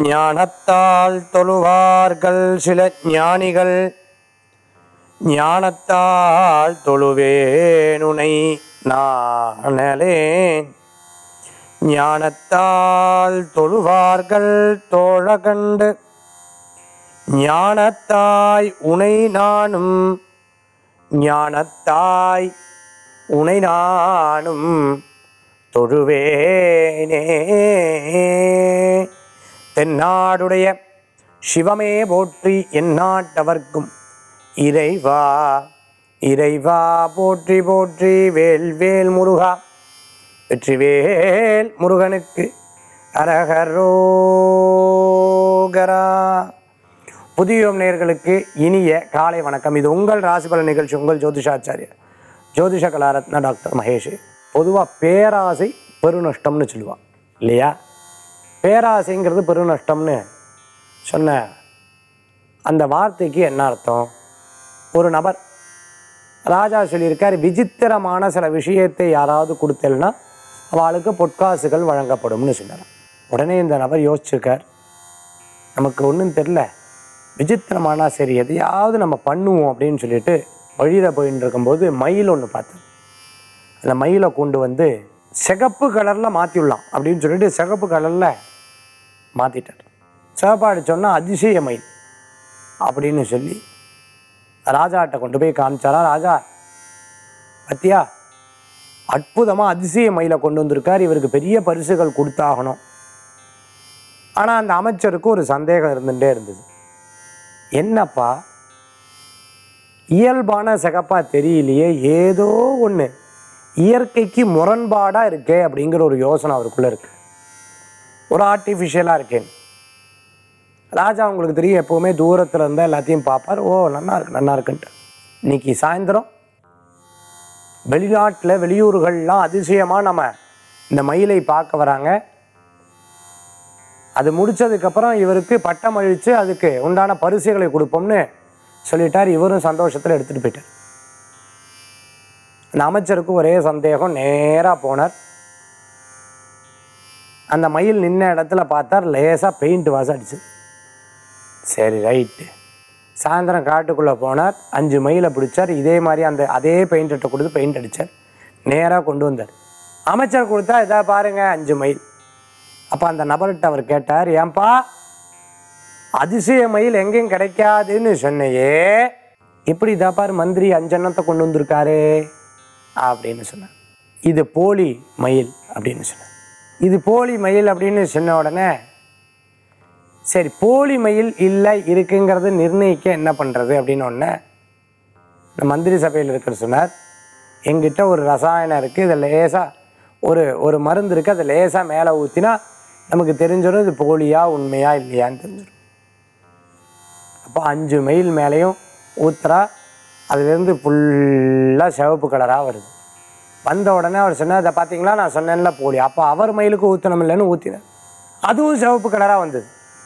ஞானத்தால் தொழுவார்கள் சில ஞானிகள் ஞானத்தால் தொழுவேனுனை நானலேன் ஞானத்தால் தொழுவார்கள் தோழ கண்டு ஞானத்தாய் உனை நானும் ஞானத்தாய் உனை நானும் தொழுவேனே தென்னாடுடைய சிவமே போற்றி எந்நாட்டவர்க்கும் இறைவா இறைவா போற்றி போற்றி வேல் வேல் முருகா வெற்றிவேல் முருகனுக்கு அரகரோகரா புதியோம் நேர்களுக்கு இனிய காலை வணக்கம் இது உங்கள் ராசிபல நிகழ்ச்சி உங்கள் ஜோதிஷாச்சாரியர் ஜோதிஷ கலாரத்ன டாக்டர் மகேஷ் பொதுவாக பேராசை பெருநஷ்டம்னு சொல்லுவான் இல்லையா பேராசைங்கிறது பெருநஷ்டம்னு சொன்ன அந்த வார்த்தைக்கு என்ன அர்த்தம் ஒரு நபர் ராஜா சொல்லியிருக்கார் விசித்திரமான சில விஷயத்தை யாராவது கொடுத்தேன்னா அவளுக்கு பொற்காசுகள் வழங்கப்படும்னு சொன்னார் உடனே இந்த நபர் யோசிச்சிருக்கார் நமக்கு ஒன்றும் தெரில விசித்திரமானா சரி எதையாவது நம்ம பண்ணுவோம் அப்படின்னு சொல்லிட்டு வழியில் போயின்னு இருக்கும்போது மயில் ஒன்று பார்த்தேன் அந்த மயிலை கொண்டு வந்து சிகப்பு கலரில் மாற்றிவிடலாம் அப்படின்னு சொல்லிட்டு சிகப்பு கலரில் மாற்றிட்டார் சிவப்பாடு சொன்னால் அதிசய மயில் அப்படின்னு சொல்லி ராஜாட்ட கொண்டு போய் காமிச்சாரா ராஜா பத்தியா அற்புதமாக அதிசய மயிலை கொண்டு வந்திருக்கார் இவருக்கு பெரிய பரிசுகள் கொடுத்தாகணும் ஆனால் அந்த அமைச்சருக்கு ஒரு சந்தேகம் இருந்துகிட்டே இருந்தது என்னப்பா இயல்பான சிகப்பா தெரியலையே ஏதோ ஒன்று இயற்கைக்கு முரண்பாடாக இருக்கே அப்படிங்கிற ஒரு யோசனை அவருக்குள்ளே இருக்கு ஒரு ஆர்டிஃபிஷியலாக இருக்கேன் ராஜா உங்களுக்கு தெரியும் எப்போவுமே தூரத்தில் இருந்தால் எல்லாத்தையும் பார்ப்பார் ஓ நல்லா இருக்கு நல்லா இருக்குன்ட்டு இன்னைக்கு சாயந்தரம் வெளிநாட்டில் வெளியூர்கள்லாம் அதிசயமாக நம்ம இந்த மயிலை பார்க்க வராங்க அது முடிச்சதுக்கப்புறம் இவருக்கு பட்டம் அழித்து அதுக்கு உண்டான பரிசுகளை கொடுப்போம்னு சொல்லிட்டார் இவரும் சந்தோஷத்தில் எடுத்துகிட்டு போயிட்டார் அந்த அமைச்சருக்கு ஒரே சந்தேகம் நேராக போனார் அந்த மயில் நின்ன இடத்துல பார்த்தார் லேசாக பெயிண்ட் வாசம் அடிச்சு சரி ரைட்டு சாயந்தரம் காட்டுக்குள்ளே போனார் அஞ்சு மயிலை பிடிச்சார் இதே மாதிரி அந்த அதே பெயிண்ட்டை கொடுத்து பெயிண்ட் அடித்தார் நேராக கொண்டு வந்தார் அமைச்சர் கொடுத்தா இதா பாருங்க அஞ்சு மயில் அப்போ அந்த நபர்கிட்ட அவர் கேட்டார் ஏன்பா அதிசய மயில் எங்கேயும் கிடைக்காதுன்னு சொன்னையே இப்படி இதா பாரு மந்திரி அஞ்செண்ணத்தை கொண்டு வந்திருக்காரே அப்படின்னு சொன்னார் இது போலி மயில் அப்படின்னு சொன்னார் இது போலி மயில் அப்படின்னு சொன்ன உடனே சரி போலி மயில் இல்லை இருக்குங்கிறது நிர்ணயிக்க என்ன பண்ணுறது அப்படின்னு ஒன்று இந்த மந்திரி சபையில் இருக்கிற சொன்னார் எங்கிட்ட ஒரு ரசாயனம் இருக்குது இதை லேசாக ஒரு ஒரு மருந்து இருக்குது அதை லேசாக மேலே ஊற்றினா நமக்கு தெரிஞ்சிடும் இது போலியா உண்மையா இல்லையான்னு தெரிஞ்சிடும் அப்போ அஞ்சு மைல் மேலேயும் ஊத்துறா அதுலேருந்து ஃபுல்லாக சிவப்பு கலராக வருது வந்த உடனே அவர் சொன்னார் அதை பார்த்தீங்களா நான் சொன்னேன்ல போலி அப்போ அவர் மயிலுக்கு ஊற்றணும் இல்லைன்னு ஊற்றினார் அதுவும் சிவப்பு கலராக வந்தது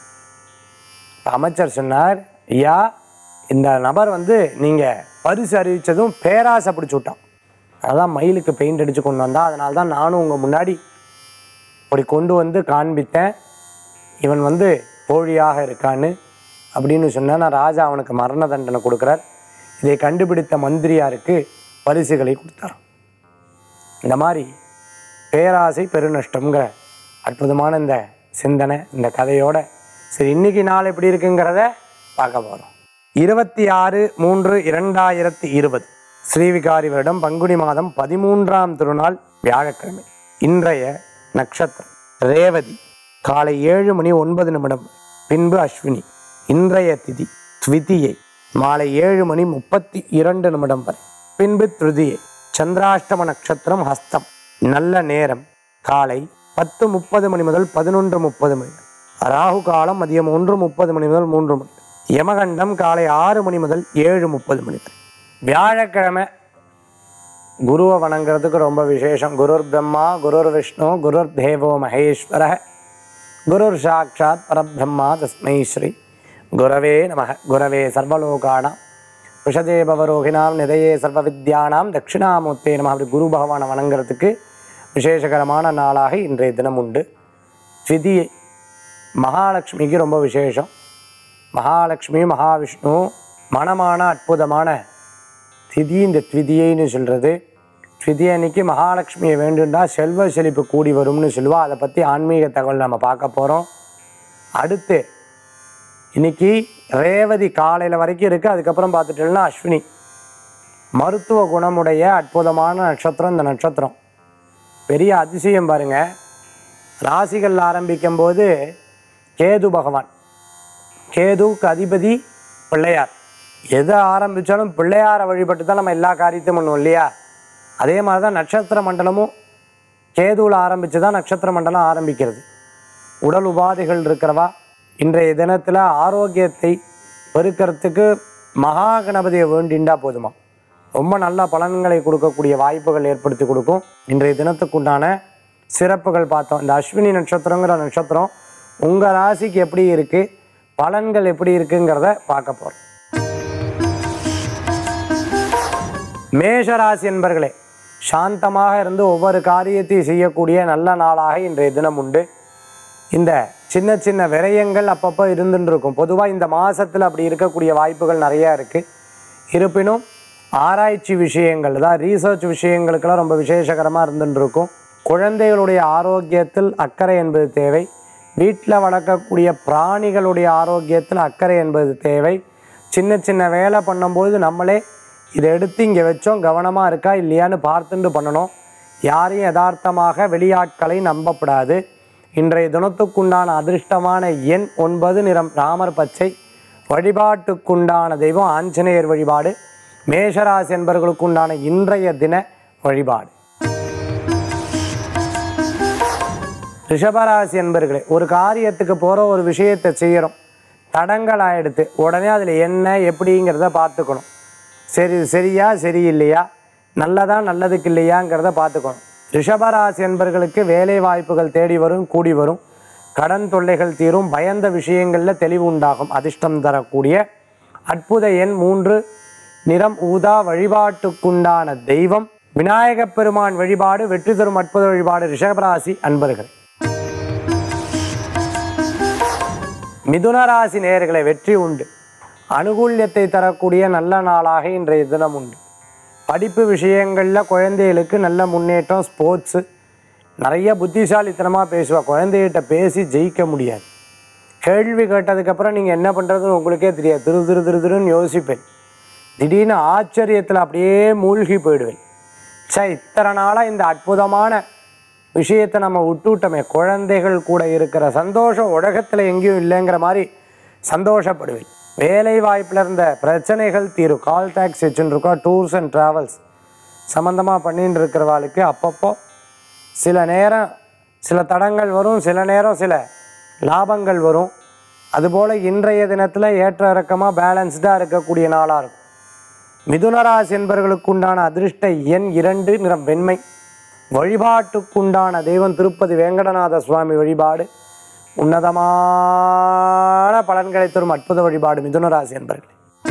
இப்ப அமைச்சர் சொன்னார் ஐயா இந்த நபர் வந்து நீங்கள் பரிசு அறிவித்ததும் பேராசை பிடிச்சி விட்டான் அதான் மயிலுக்கு பெயிண்ட் அடித்து கொண்டு வந்தான் அதனால தான் நானும் உங்கள் முன்னாடி இப்படி கொண்டு வந்து காண்பித்தேன் இவன் வந்து போழியாக இருக்கான்னு அப்படின்னு சொன்னா நான் ராஜா அவனுக்கு மரண தண்டனை கொடுக்குறார் இதை கண்டுபிடித்த மந்திரியாருக்கு பரிசுகளை கொடுத்தார் இந்த மாதிரி பேராசை பெருநஷ்டம்ங்கிற அற்புதமான இந்த சிந்தனை இந்த கதையோட சரி இன்னைக்கு நாள் எப்படி இருக்குங்கிறத பார்க்க போகிறோம் இருபத்தி ஆறு மூன்று இரண்டாயிரத்தி இருபது ஸ்ரீவிகாரி வருடம் பங்குனி மாதம் பதிமூன்றாம் திருநாள் வியாழக்கிழமை இன்றைய நட்சத்திரம் ரேவதி காலை ஏழு மணி ஒன்பது நிமிடம் பின்பு அஸ்வினி இன்றைய திதி த்விதியை மாலை ஏழு மணி முப்பத்தி இரண்டு நிமிடம் வரை பின்பு திருதியை சந்திராஷ்டம நட்சத்திரம் ஹஸ்தம் நல்ல நேரம் காலை பத்து முப்பது மணி முதல் பதினொன்று முப்பது மணி வரை. ராகு காலம் மதியம் ஒன்று முப்பது மணி முதல் மூன்று மணி வரை. யமகண்டம் காலை ஆறு மணி முதல் ஏழு முப்பது மணி வரை வியாழக்கிழமை குருவை வணங்குறதுக்கு ரொம்ப விசேஷம் குருர் பிரம்மா குருர் விஷ்ணு குருர் தேவோ மகேஸ்வர குருர் சாட்சாத் பரபிரம்மா தஸ்மை ஸ்ரீ குரவே நம குரவே சர்வலோகானாம் விஷதே பவரோகிணாம் நிதையே சர்வ வித்யானாம் தட்சிணாமூர்த்தே நம அப்படி குரு பகவானை வணங்குறதுக்கு விசேஷகரமான நாளாக இன்றைய தினம் உண்டு திதியை மகாலட்சுமிக்கு ரொம்ப விசேஷம் மகாலட்சுமி மகாவிஷ்ணு மனமான அற்புதமான திதி இந்த திதியைன்னு சொல்கிறது திதி அன்னைக்கு மகாலட்சுமியை வேண்டுண்டா செல்வ செழிப்பு கூடி வரும்னு சொல்லுவா அதை பற்றி ஆன்மீக தகவல் நம்ம பார்க்க போகிறோம் அடுத்து இன்னைக்கு ரேவதி காலையில் வரைக்கும் இருக்குது அதுக்கப்புறம் பார்த்துட்டோம்னா அஸ்வினி மருத்துவ குணமுடைய அற்புதமான நட்சத்திரம் இந்த நட்சத்திரம் பெரிய அதிசயம் பாருங்க ராசிகள் ஆரம்பிக்கும் போது கேது பகவான் கேதுவுக்கு அதிபதி பிள்ளையார் எதை ஆரம்பித்தாலும் பிள்ளையாரை வழிபட்டு தான் நம்ம எல்லா காரியத்தையும் பண்ணுவோம் இல்லையா அதே மாதிரி தான் நட்சத்திர மண்டலமும் கேதுவில் ஆரம்பித்து தான் நட்சத்திர மண்டலம் ஆரம்பிக்கிறது உடல் உபாதைகள் இருக்கிறவா இன்றைய தினத்தில் ஆரோக்கியத்தை பெருக்கிறதுக்கு மகா கணபதியை வேண்டிண்டா போதுமா ரொம்ப நல்ல பலன்களை கொடுக்கக்கூடிய வாய்ப்புகள் ஏற்படுத்தி கொடுக்கும் இன்றைய தினத்துக்குண்டான சிறப்புகள் பார்த்தோம் இந்த அஸ்வினி நட்சத்திரங்கிற நட்சத்திரம் உங்கள் ராசிக்கு எப்படி இருக்குது பலன்கள் எப்படி இருக்குங்கிறத பார்க்க போகிறோம் மேஷராசி என்பர்களே சாந்தமாக இருந்து ஒவ்வொரு காரியத்தையும் செய்யக்கூடிய நல்ல நாளாக இன்றைய தினம் உண்டு இந்த சின்ன சின்ன விரயங்கள் அப்பப்போ இருந்துட்டு இருக்கும் பொதுவாக இந்த மாதத்தில் அப்படி இருக்கக்கூடிய வாய்ப்புகள் நிறையா இருக்குது இருப்பினும் ஆராய்ச்சி விஷயங்கள் தான் ரீசர்ச் விஷயங்களுக்கெல்லாம் ரொம்ப விசேஷகரமாக இருந்துட்டு இருக்கும் குழந்தைகளுடைய ஆரோக்கியத்தில் அக்கறை என்பது தேவை வீட்டில் வளர்க்கக்கூடிய பிராணிகளுடைய ஆரோக்கியத்தில் அக்கறை என்பது தேவை சின்ன சின்ன வேலை பண்ணும்போது நம்மளே இதை எடுத்து இங்கே வச்சோம் கவனமாக இருக்கா இல்லையான்னு பார்த்துட்டு பண்ணணும் யாரையும் யதார்த்தமாக வெளியாட்களை நம்பப்படாது இன்றைய தினத்துக்குண்டான அதிர்ஷ்டமான எண் ஒன்பது நிறம் ராமர் பச்சை வழிபாட்டுக்குண்டான தெய்வம் ஆஞ்சநேயர் வழிபாடு மேஷராசி என்பவர்களுக்குண்டான இன்றைய தின வழிபாடு ரிஷபராசி என்பர்களே ஒரு காரியத்துக்கு போகிற ஒரு விஷயத்தை செய்கிறோம் தடங்கள் ஆயிடுத்து உடனே அதில் என்ன எப்படிங்கிறத பார்த்துக்கணும் சரி இது சரியா சரியில்லையா நல்லதா நல்லதுக்கு இல்லையாங்கிறத பார்த்துக்கணும் ரிஷபராசி என்பர்களுக்கு வேலை வாய்ப்புகள் தேடி வரும் கூடி வரும் கடன் தொல்லைகள் தீரும் பயந்த விஷயங்களில் தெளிவு உண்டாகும் அதிர்ஷ்டம் தரக்கூடிய அற்புத எண் மூன்று நிறம் ஊதா வழிபாட்டுக்குண்டான தெய்வம் விநாயகப் பெருமான் வழிபாடு வெற்றி தரும் அற்புத வழிபாடு ரிஷபராசி அன்பர்கள் மிதுன ராசி நேயர்களை வெற்றி உண்டு அனுகூல்யத்தை தரக்கூடிய நல்ல நாளாக இன்றைய தினம் உண்டு படிப்பு விஷயங்களில் குழந்தைகளுக்கு நல்ல முன்னேற்றம் ஸ்போர்ட்ஸு நிறைய புத்திசாலித்தனமாக பேசுவா குழந்தைகிட்ட பேசி ஜெயிக்க முடியாது கேள்வி கேட்டதுக்கப்புறம் நீங்கள் என்ன பண்ணுறதுன்னு உங்களுக்கே தெரியாது திரு திரு திரு திருன்னு யோசிப்பேன் திடீர்னு ஆச்சரியத்தில் அப்படியே மூழ்கி போயிடுவேன் சே இத்தனை நாளாக இந்த அற்புதமான விஷயத்தை நம்ம விட்டுவிட்டோமே குழந்தைகள் கூட இருக்கிற சந்தோஷம் உலகத்தில் எங்கேயும் இல்லைங்கிற மாதிரி சந்தோஷப்படுவேன் வேலை வாய்ப்பில் இருந்த பிரச்சனைகள் தீரும் கால் டேக்ஸ் வச்சுருக்கோம் டூர்ஸ் அண்ட் ட்ராவல்ஸ் சம்மந்தமாக பண்ணிட்டு இருக்கிறவாளுக்கு அப்பப்போ சில நேரம் சில தடங்கள் வரும் சில நேரம் சில லாபங்கள் வரும் அதுபோல் இன்றைய தினத்தில் ஏற்ற இறக்கமாக பேலன்ஸ்டாக இருக்கக்கூடிய நாளாக இருக்கும் மிதுனராசி என்பவர்களுக்குண்டான அதிர்ஷ்ட எண் இரண்டு நிறம் வெண்மை வழிபாட்டுக்குண்டான தெய்வம் திருப்பதி வேங்கடநாத சுவாமி வழிபாடு உன்னதமான பலன்களை தரும் அற்புத வழிபாடு மிதுனராசி என்பர்களே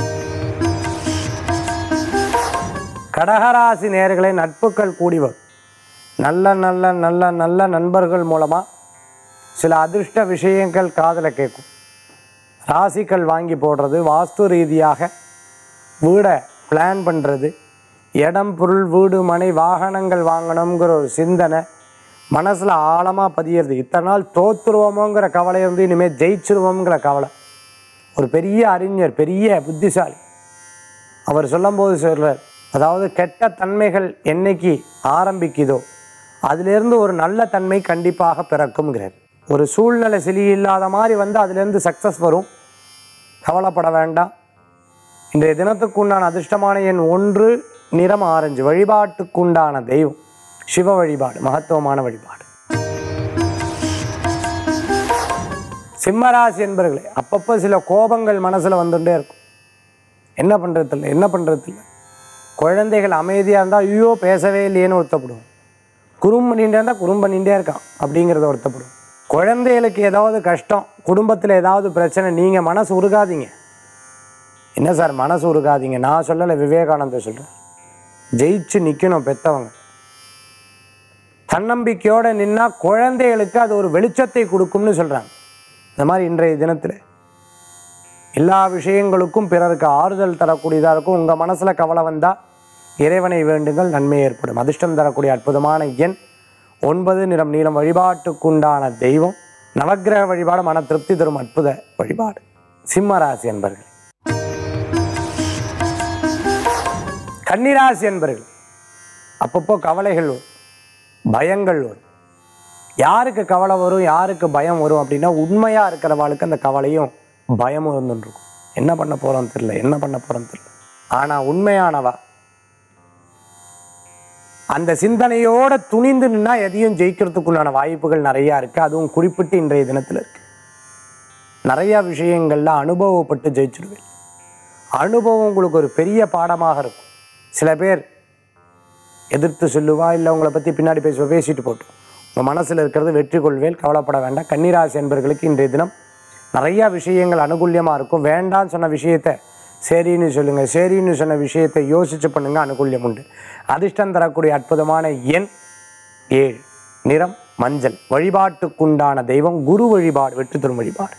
கடகராசி நேர்களை நட்புகள் கூடி வரும் நல்ல நல்ல நல்ல நல்ல நண்பர்கள் மூலமாக சில அதிர்ஷ்ட விஷயங்கள் காதில் கேட்கும் ராசிகள் வாங்கி போடுறது வாஸ்து ரீதியாக வீடை பிளான் பண்ணுறது இடம் பொருள் வீடு மனை வாகனங்கள் வாங்கணுங்கிற ஒரு சிந்தனை மனசில் ஆழமாக பதியிறது இத்தனை நாள் தோத்துருவோமோங்கிற கவலை வந்து இனிமேல் ஜெயிச்சிருவோங்கிற கவலை ஒரு பெரிய அறிஞர் பெரிய புத்திசாலி அவர் சொல்லும்போது சொல்கிறார் அதாவது கெட்ட தன்மைகள் என்னைக்கு ஆரம்பிக்குதோ அதிலிருந்து ஒரு நல்ல தன்மை கண்டிப்பாக பிறக்கும்ங்கிறார் ஒரு சூழ்நிலை சரியில்லாத மாதிரி வந்து அதிலிருந்து சக்ஸஸ் வரும் கவலைப்பட வேண்டாம் இன்றைய தினத்துக்குண்டான அதிர்ஷ்டமான எண் ஒன்று நிறம் ஆரஞ்சு வழிபாட்டுக்குண்டான தெய்வம் சிவ வழிபாடு மகத்துவமான வழிபாடு சிம்மராசி என்பர்களே அப்பப்போ சில கோபங்கள் மனசில் வந்துட்டே இருக்கும் என்ன பண்ணுறது இல்லை என்ன பண்ணுறது இல்லை குழந்தைகள் அமைதியாக இருந்தால் ஐயோ பேசவே இல்லையேன்னு வருத்தப்படுவோம் குறும் பண்ணிகிட்டே இருந்தால் குறும் பண்ணிகிட்டே இருக்கான் அப்படிங்கிறத வருத்தப்படுவோம் குழந்தைகளுக்கு ஏதாவது கஷ்டம் குடும்பத்தில் ஏதாவது பிரச்சனை நீங்கள் மனசு உருகாதீங்க என்ன சார் மனசு உருகாதீங்க நான் சொல்லலை விவேகானந்தர் சொல்கிறேன் ஜெயிச்சு நிற்கணும் பெற்றவங்க தன்னம்பிக்கையோடு நின்னா குழந்தைகளுக்கு அது ஒரு வெளிச்சத்தை கொடுக்கும்னு சொல்கிறாங்க இந்த மாதிரி இன்றைய தினத்தில் எல்லா விஷயங்களுக்கும் பிறருக்கு ஆறுதல் தரக்கூடியதாக இருக்கும் உங்கள் மனசில் கவலை வந்தால் இறைவனை வேண்டுங்கள் நன்மை ஏற்படும் அதிர்ஷ்டம் தரக்கூடிய அற்புதமான எண் ஒன்பது நிறம் நீளம் வழிபாட்டுக்குண்டான தெய்வம் நவக்கிரக வழிபாடு மன திருப்தி தரும் அற்புத வழிபாடு சிம்ம ராசி என்பர்கள் கன்னிராசி என்பர்கள் அப்பப்போ கவலைகள் வரும் பயங்கள் வரும் யாருக்கு கவலை வரும் யாருக்கு பயம் வரும் அப்படின்னா உண்மையாக இருக்கிறவாளுக்கு அந்த கவலையும் பயமும் இருந்துட்டு இருக்கும் என்ன பண்ண போகிறோம் தெரியல என்ன பண்ண போகிறோம் தெரியல ஆனால் உண்மையானவா அந்த சிந்தனையோட துணிந்து நின்னா எதையும் ஜெயிக்கிறதுக்குண்டான வாய்ப்புகள் நிறையா இருக்குது அதுவும் குறிப்பிட்டு இன்றைய தினத்தில் இருக்கு நிறையா விஷயங்கள்ல அனுபவப்பட்டு ஜெயிச்சிடுவேன் அனுபவம் உங்களுக்கு ஒரு பெரிய பாடமாக இருக்கும் சில பேர் எதிர்த்து சொல்லுவா இல்லை உங்களை பற்றி பின்னாடி பேசுவா பேசிட்டு போட்டோம் உங்கள் மனசில் இருக்கிறது வெற்றி கொள்வேல் கவலைப்பட வேண்டாம் கன்னிராசி என்பர்களுக்கு இன்றைய தினம் நிறையா விஷயங்கள் அனுகூல்யமாக இருக்கும் வேண்டான்னு சொன்ன விஷயத்தை சரின்னு சொல்லுங்கள் சரின்னு சொன்ன விஷயத்தை யோசிச்சு பண்ணுங்க அனுகூல்யம் உண்டு அதிர்ஷ்டம் தரக்கூடிய அற்புதமான எண் ஏழு நிறம் மஞ்சள் வழிபாட்டுக்குண்டான தெய்வம் குரு வழிபாடு வெற்றி தரும் வழிபாடு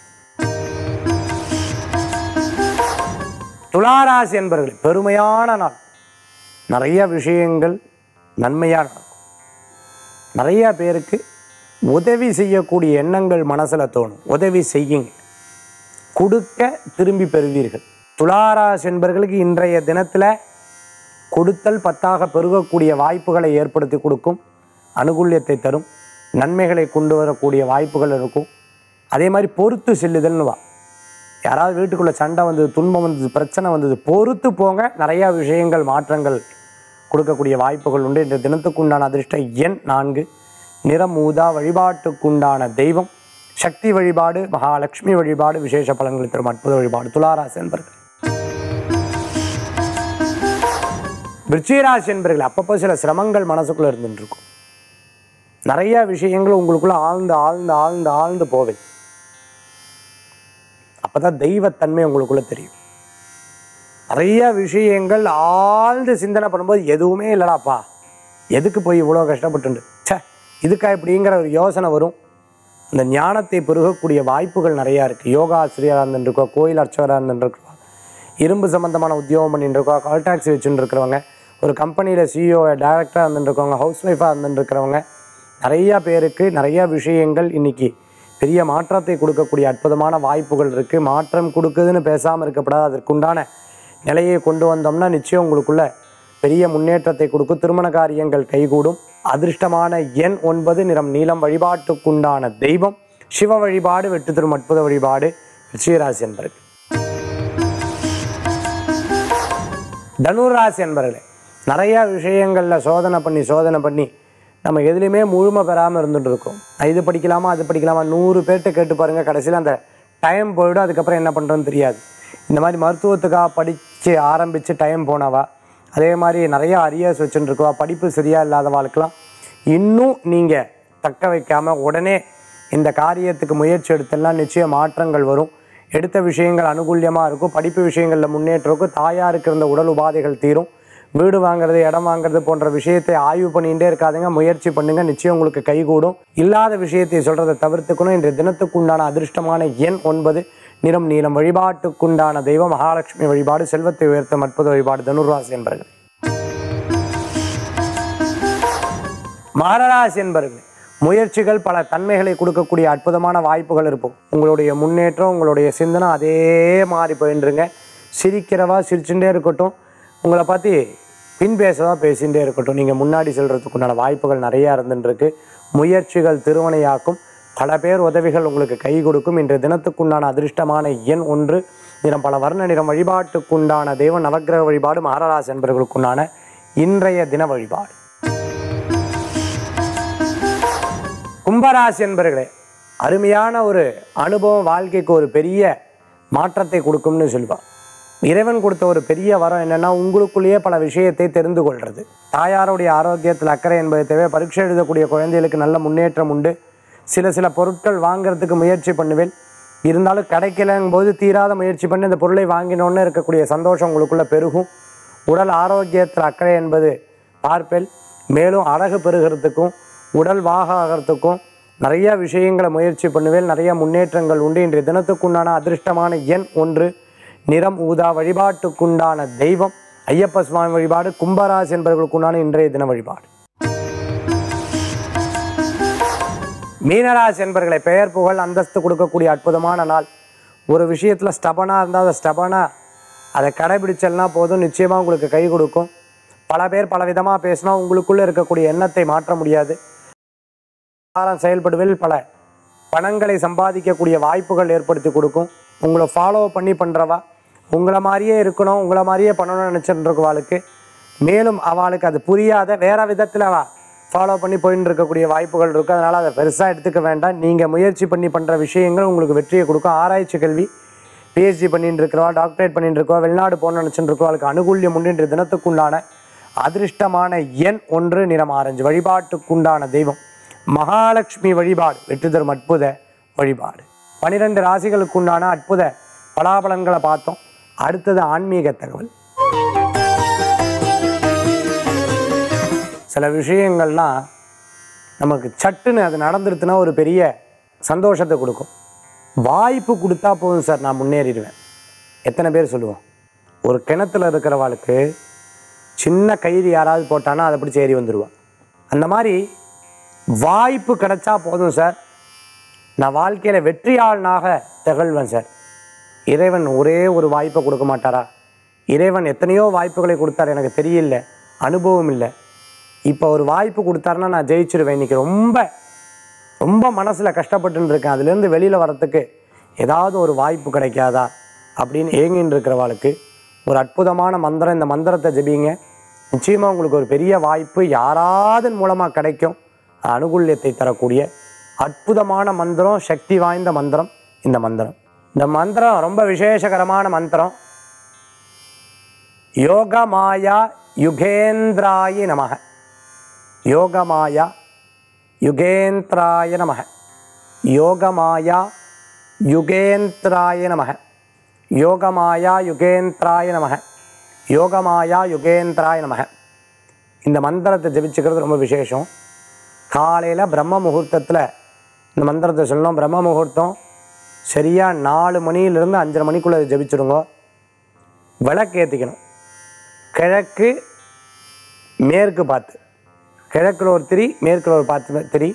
துளாராசி என்பர்கள் பெருமையான நாள் நிறைய விஷயங்கள் நன்மையாக நடக்கும் நிறைய பேருக்கு உதவி செய்யக்கூடிய எண்ணங்கள் மனசில் தோணும் உதவி செய்யுங்க கொடுக்க திரும்பி பெறுவீர்கள் துளாராசி என்பர்களுக்கு இன்றைய தினத்தில் கொடுத்தல் பத்தாக பெருகக்கூடிய வாய்ப்புகளை ஏற்படுத்தி கொடுக்கும் அனுகூல்யத்தை தரும் நன்மைகளை கொண்டு வரக்கூடிய வாய்ப்புகள் இருக்கும் அதே மாதிரி பொறுத்து செல்லுதல்னு வா யாராவது வீட்டுக்குள்ளே சண்டை வந்தது துன்பம் வந்தது பிரச்சனை வந்தது பொறுத்து போங்க நிறையா விஷயங்கள் மாற்றங்கள் கொடுக்கக்கூடிய வாய்ப்புகள் உண்டு இன்றைய தினத்துக்குண்டான அதிர்ஷ்ட எண் நான்கு நிறம் ஊதா வழிபாட்டுக்குண்டான தெய்வம் சக்தி வழிபாடு மகாலட்சுமி வழிபாடு விசேஷ பலன்களை தரும் அற்புத வழிபாடு துளாராசி என்பர்கள் விருச்சிகராசி என்பர்கள் அப்பப்போ சில சிரமங்கள் மனசுக்குள்ளே இருந்துட்டு இருக்கும் நிறைய விஷயங்கள் உங்களுக்குள்ள ஆழ்ந்து ஆழ்ந்து ஆழ்ந்து ஆழ்ந்து போவேன் அப்பதான் தெய்வத்தன்மை உங்களுக்குள்ள தெரியும் நிறைய விஷயங்கள் ஆழ்ந்து சிந்தனை பண்ணும்போது எதுவுமே இல்லடாப்பா எதுக்கு போய் இவ்வளோ கஷ்டப்பட்டு ச்சே இதுக்கா இப்படிங்கிற ஒரு யோசனை வரும் அந்த ஞானத்தை பெருகக்கூடிய வாய்ப்புகள் நிறையா இருக்குது யோகா ஆசிரியராக இருந்துருக்கோம் கோயில் அர்ச்சகராக இருந்துருக்கோம் இரும்பு சம்மந்தமான உத்தியோகம் பண்ணிட்டு இருக்கோம் கால் டாக்ஸி வச்சுட்டு இருக்கிறவங்க ஒரு கம்பெனியில் சிஇஓ டைரக்டராக இருந்துருக்கவங்க ஹவுஸ் ஒய்ஃபாக இருந்துருக்கிறவங்க நிறையா பேருக்கு நிறையா விஷயங்கள் இன்னைக்கு பெரிய மாற்றத்தை கொடுக்கக்கூடிய அற்புதமான வாய்ப்புகள் இருக்குது மாற்றம் கொடுக்குதுன்னு பேசாமல் இருக்கப்படாது அதற்குண்டான நிலையை கொண்டு வந்தோம்னா நிச்சயம் உங்களுக்குள்ள பெரிய முன்னேற்றத்தை கொடுக்கும் திருமண காரியங்கள் கைகூடும் அதிர்ஷ்டமான எண் ஒன்பது நிறம் நீலம் வழிபாட்டுக்குண்டான தெய்வம் சிவ வழிபாடு வெட்டு தரும் அற்புத வழிபாடு ரிஷிகராசி என்பர்கள் தனுராசி என்பர்களே நிறையா விஷயங்களில் சோதனை பண்ணி சோதனை பண்ணி நம்ம எதுலேயுமே முழுமை பெறாமல் இருந்துட்டு இருக்கோம் நான் இது படிக்கலாமா அது படிக்கலாமா நூறு பேர்கிட்ட கேட்டு பாருங்கள் கடைசியில் அந்த டைம் போயிடும் அதுக்கப்புறம் என்ன பண்ணுறோன்னு தெரியாது இந்த மாதிரி மருத்துவத்துக்காக படித்து ஆரம்பித்து டைம் போனவா அதே மாதிரி நிறையா அரியர்ஸ் வச்சுட்டு இருக்கவா படிப்பு சரியாக இல்லாதவாளுக்கெல்லாம் இன்னும் நீங்கள் தக்க வைக்காமல் உடனே இந்த காரியத்துக்கு முயற்சி எடுத்தெல்லாம் நிச்சயம் மாற்றங்கள் வரும் எடுத்த விஷயங்கள் அனுகூல்யமாக இருக்கும் படிப்பு விஷயங்களில் முன்னேற்றம் இருக்கும் தாயாருக்கு இருந்த உடல் உபாதைகள் தீரும் வீடு வாங்குறது இடம் வாங்குறது போன்ற விஷயத்தை ஆய்வு பண்ணிகிட்டே இருக்காதுங்க முயற்சி பண்ணுங்க நிச்சயம் உங்களுக்கு கைகூடும் இல்லாத விஷயத்தை சொல்றதை தவிர்த்துக்கணும் இன்றைய தினத்துக்குண்டான அதிர்ஷ்டமான எண் ஒன்பது நிறம் நீளம் வழிபாட்டுக்குண்டான தெய்வம் மகாலட்சுமி வழிபாடு செல்வத்தை உயர்த்தும் அற்புத வழிபாடு தனுர்ராசி என்பர்கள் மகராசி என்பர்கள் முயற்சிகள் பல தன்மைகளை கொடுக்கக்கூடிய அற்புதமான வாய்ப்புகள் இருக்கும் உங்களுடைய முன்னேற்றம் உங்களுடைய சிந்தனை அதே மாதிரி போயின்றுங்க சிரிக்கிறவா சிரிச்சுட்டே இருக்கட்டும் உங்களை பற்றி பின் பேசவா பேசிகிட்டே இருக்கட்டும் நீங்கள் முன்னாடி செல்றதுக்குண்டான வாய்ப்புகள் நிறையா இருந்துருக்கு முயற்சிகள் திருவனையாக்கும் பல பேர் உதவிகள் உங்களுக்கு கை கொடுக்கும் இன்றைய தினத்துக்குண்டான அதிர்ஷ்டமான எண் ஒன்று நிறம் பல வர்ண நிறம் வழிபாட்டுக்குண்டான தெய்வ நவக்கிரக வழிபாடு மகாராஜ் என்பவர்களுக்குண்டான இன்றைய தின வழிபாடு கும்பராசி என்பர்களே அருமையான ஒரு அனுபவம் வாழ்க்கைக்கு ஒரு பெரிய மாற்றத்தை கொடுக்கும்னு சொல்லுவாள் இறைவன் கொடுத்த ஒரு பெரிய வரம் என்னன்னா உங்களுக்குள்ளேயே பல விஷயத்தை தெரிந்து கொள்றது தாயாருடைய ஆரோக்கியத்தில் அக்கறை என்பது தேவை பரீட்சை எழுதக்கூடிய குழந்தைகளுக்கு நல்ல முன்னேற்றம் உண்டு சில சில பொருட்கள் வாங்குறதுக்கு முயற்சி பண்ணுவேன் இருந்தாலும் கிடைக்கலங்கும் போது தீராத முயற்சி பண்ணி அந்த பொருளை வாங்கினோன்னு இருக்கக்கூடிய சந்தோஷம் உங்களுக்குள்ள பெருகும் உடல் ஆரோக்கியத்தில் அக்கறை என்பது பார்ப்பேன் மேலும் அழகு பெறுகிறதுக்கும் உடல் வாக ஆகிறதுக்கும் நிறைய விஷயங்களை முயற்சி பண்ணுவேன் நிறைய முன்னேற்றங்கள் உண்டு இன்றைய தினத்துக்குண்டான அதிர்ஷ்டமான எண் ஒன்று நிறம் ஊதா வழிபாட்டுக்குண்டான தெய்வம் ஐயப்ப சுவாமி வழிபாடு கும்பராசி என்பவர்களுக்குண்டான இன்றைய தின வழிபாடு மீனராசி என்பர்களை பெயர் புகழ் அந்தஸ்து கொடுக்கக்கூடிய அற்புதமான நாள் ஒரு விஷயத்தில் ஸ்டபனாக இருந்தால் அதை ஸ்டபனாக அதை கடைபிடிச்சல்னா போதும் நிச்சயமாக உங்களுக்கு கை கொடுக்கும் பல பேர் பல விதமாக பேசினா உங்களுக்குள்ளே இருக்கக்கூடிய எண்ணத்தை மாற்ற முடியாது பிரகாரம் செயல்படுவதில் பல பணங்களை சம்பாதிக்கக்கூடிய வாய்ப்புகள் ஏற்படுத்தி கொடுக்கும் உங்களை ஃபாலோ பண்ணி பண்ணுறவா உங்களை மாதிரியே இருக்கணும் உங்களை மாதிரியே பண்ணணும்னு நினச்சிட்டு இருக்கவாளுக்கு மேலும் அவளுக்கு அது புரியாத வேற விதத்தில் அவள் ஃபாலோ பண்ணி போயின்னு இருக்கக்கூடிய வாய்ப்புகள் இருக்குது அதனால் அதை பெருசாக எடுத்துக்க வேண்டாம் நீங்கள் முயற்சி பண்ணி பண்ணுற விஷயங்கள் உங்களுக்கு வெற்றியை கொடுக்கும் ஆராய்ச்சி கல்வி பிஹெச்டி பண்ணிட்டு இருக்கிறவா டாக்டரேட் பண்ணிட்டு இருக்கவா வெளிநாடு போகணும்னு நினச்சிட்டு இருக்கவாளுக்கு அனுகூல்யம் உண்டு இன்றைய தினத்துக்குண்டான அதிர்ஷ்டமான எண் ஒன்று நிறம் ஆரஞ்சு வழிபாட்டுக்குண்டான தெய்வம் மகாலட்சுமி வழிபாடு வெற்றி தரும் அற்புத வழிபாடு பனிரெண்டு ராசிகளுக்குண்டான அற்புத பலாபலன்களை பார்த்தோம் அடுத்தது ஆன்மீக தகவல் சில விஷயங்கள்லாம் நமக்கு சட்டுன்னு அது நடந்துருச்சுன்னா ஒரு பெரிய சந்தோஷத்தை கொடுக்கும் வாய்ப்பு கொடுத்தா போதும் சார் நான் முன்னேறிடுவேன் எத்தனை பேர் சொல்லுவோம் ஒரு கிணத்துல இருக்கிறவாளுக்கு சின்ன கயிறு யாராவது போட்டானா அதை பிடிச்சி ஏறி வந்துடுவா அந்த மாதிரி வாய்ப்பு கிடைச்சா போதும் சார் நான் வாழ்க்கையில் வெற்றியாளனாக திகழ்வேன் சார் இறைவன் ஒரே ஒரு வாய்ப்பை கொடுக்க மாட்டாரா இறைவன் எத்தனையோ வாய்ப்புகளை கொடுத்தார் எனக்கு தெரியல அனுபவம் இல்லை இப்போ ஒரு வாய்ப்பு கொடுத்தாருன்னா நான் ஜெயிச்சிருவேன் இன்னைக்கு ரொம்ப ரொம்ப மனசில் கஷ்டப்பட்டுன்னு இருக்கேன் அதுலேருந்து வெளியில் வரத்துக்கு ஏதாவது ஒரு வாய்ப்பு கிடைக்காதா அப்படின்னு ஏங்கின்னு இருக்கிறவாளுக்கு ஒரு அற்புதமான மந்திரம் இந்த மந்திரத்தை ஜெபிங்க நிச்சயமாக உங்களுக்கு ஒரு பெரிய வாய்ப்பு யாராவது மூலமாக கிடைக்கும் அனுகூல்யத்தை தரக்கூடிய அற்புதமான மந்திரம் சக்தி வாய்ந்த மந்திரம் இந்த மந்திரம் இந்த மந்திரம் ரொம்ப விசேஷகரமான மந்திரம் யோகமாயா யுகேந்திராய நமக யோகமாயா யுகேந்திராய நமக யோகமாயா யுகேந்திராய நமக யோகமாயா யுகேந்திராய நமக யோகமாயா யுகேந்திராய நமக இந்த மந்திரத்தை ஜெபிச்சுக்கிறது ரொம்ப விசேஷம் காலையில் பிரம்ம முகூர்த்தத்தில் இந்த மந்திரத்தை சொல்லணும் பிரம்ம முகூர்த்தம் சரியாக நாலு மணியிலிருந்து அஞ்சரை மணிக்குள்ளே இதை ஜெபிச்சிடுங்க விளக்கு ஏற்றிக்கணும் கிழக்கு மேற்கு பார்த்து கிழக்கில் ஒரு திரி மேற்கில் ஒரு பார்த்து திரி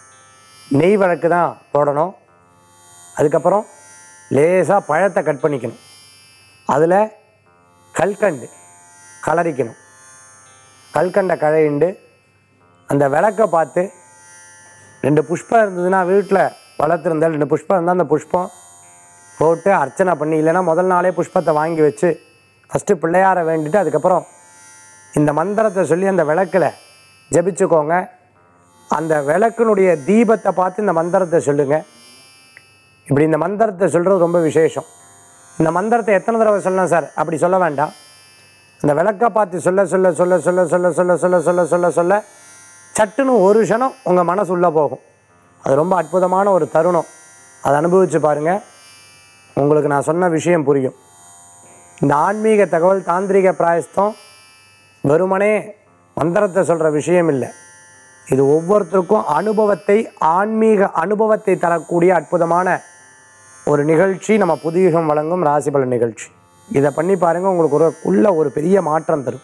நெய் விளக்கு தான் போடணும் அதுக்கப்புறம் லேசாக பழத்தை கட் பண்ணிக்கணும் அதில் கல்கண்டு கலரிக்கணும் கல்கண்டை கழையிண்டு அந்த விளக்கை பார்த்து ரெண்டு புஷ்பம் இருந்ததுன்னா வீட்டில் வளர்த்துருந்தால் ரெண்டு புஷ்பம் இருந்தால் அந்த புஷ்பம் போட்டு அர்ச்சனை பண்ணி இல்லைன்னா முதல் நாளே புஷ்பத்தை வாங்கி வச்சு ஃபஸ்ட்டு பிள்ளையாரை வேண்டிட்டு அதுக்கப்புறம் இந்த மந்திரத்தை சொல்லி அந்த விளக்கில் ஜெபிச்சுக்கோங்க அந்த விளக்கினுடைய தீபத்தை பார்த்து இந்த மந்திரத்தை சொல்லுங்கள் இப்படி இந்த மந்திரத்தை சொல்கிறது ரொம்ப விசேஷம் இந்த மந்திரத்தை எத்தனை தடவை சொல்லணும் சார் அப்படி சொல்ல வேண்டாம் அந்த விளக்கை பார்த்து சொல்ல சொல்ல சொல்ல சொல்ல சொல்ல சொல்ல சொல்ல சொல்ல சொல்ல சொல்ல சட்டுன்னு ஒரு க்ஷணம் உங்கள் மனசு உள்ளே போகும் அது ரொம்ப அற்புதமான ஒரு தருணம் அதை அனுபவித்து பாருங்கள் உங்களுக்கு நான் சொன்ன விஷயம் புரியும் இந்த ஆன்மீக தகவல் தாந்திரிக பிராயஸ்தம் வெறுமனே மந்திரத்தை சொல்கிற விஷயம் இல்லை இது ஒவ்வொருத்தருக்கும் அனுபவத்தை ஆன்மீக அனுபவத்தை தரக்கூடிய அற்புதமான ஒரு நிகழ்ச்சி நம்ம புதியுகம் வழங்கும் ராசிபலன் நிகழ்ச்சி இதை பண்ணி பாருங்கள் உங்களுக்கு ஒரு உள்ள ஒரு பெரிய மாற்றம் தரும்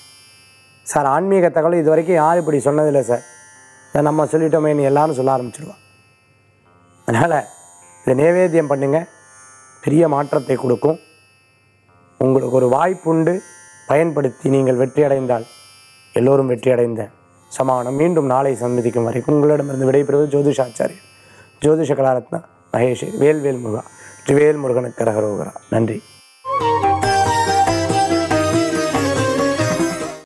சார் ஆன்மீக தகவல் இது வரைக்கும் யாரும் இப்படி சொன்னதில்லை சார் இதை நம்ம சொல்லிட்டோமேன்னு எல்லாரும் சொல்ல ஆரம்பிச்சிடுவான் அதனால் இதை நேவேத்தியம் பண்ணுங்க பெரிய மாற்றத்தை கொடுக்கும் உங்களுக்கு ஒரு வாய்ப்புண்டு பயன்படுத்தி நீங்கள் வெற்றி அடைந்தால் எல்லோரும் வெற்றி அடைந்த சமானம் மீண்டும் நாளை சந்திக்கும் வரைக்கும் உங்களிடமிருந்து விடைபெறுவது ஜோதிஷாச்சாரியர் ஜோதிஷ கலாரத்னா மகேஷ் வேல்வேல் முருகா வெற்றிவேல் முருகனுக்கு ரகரோகரா நன்றி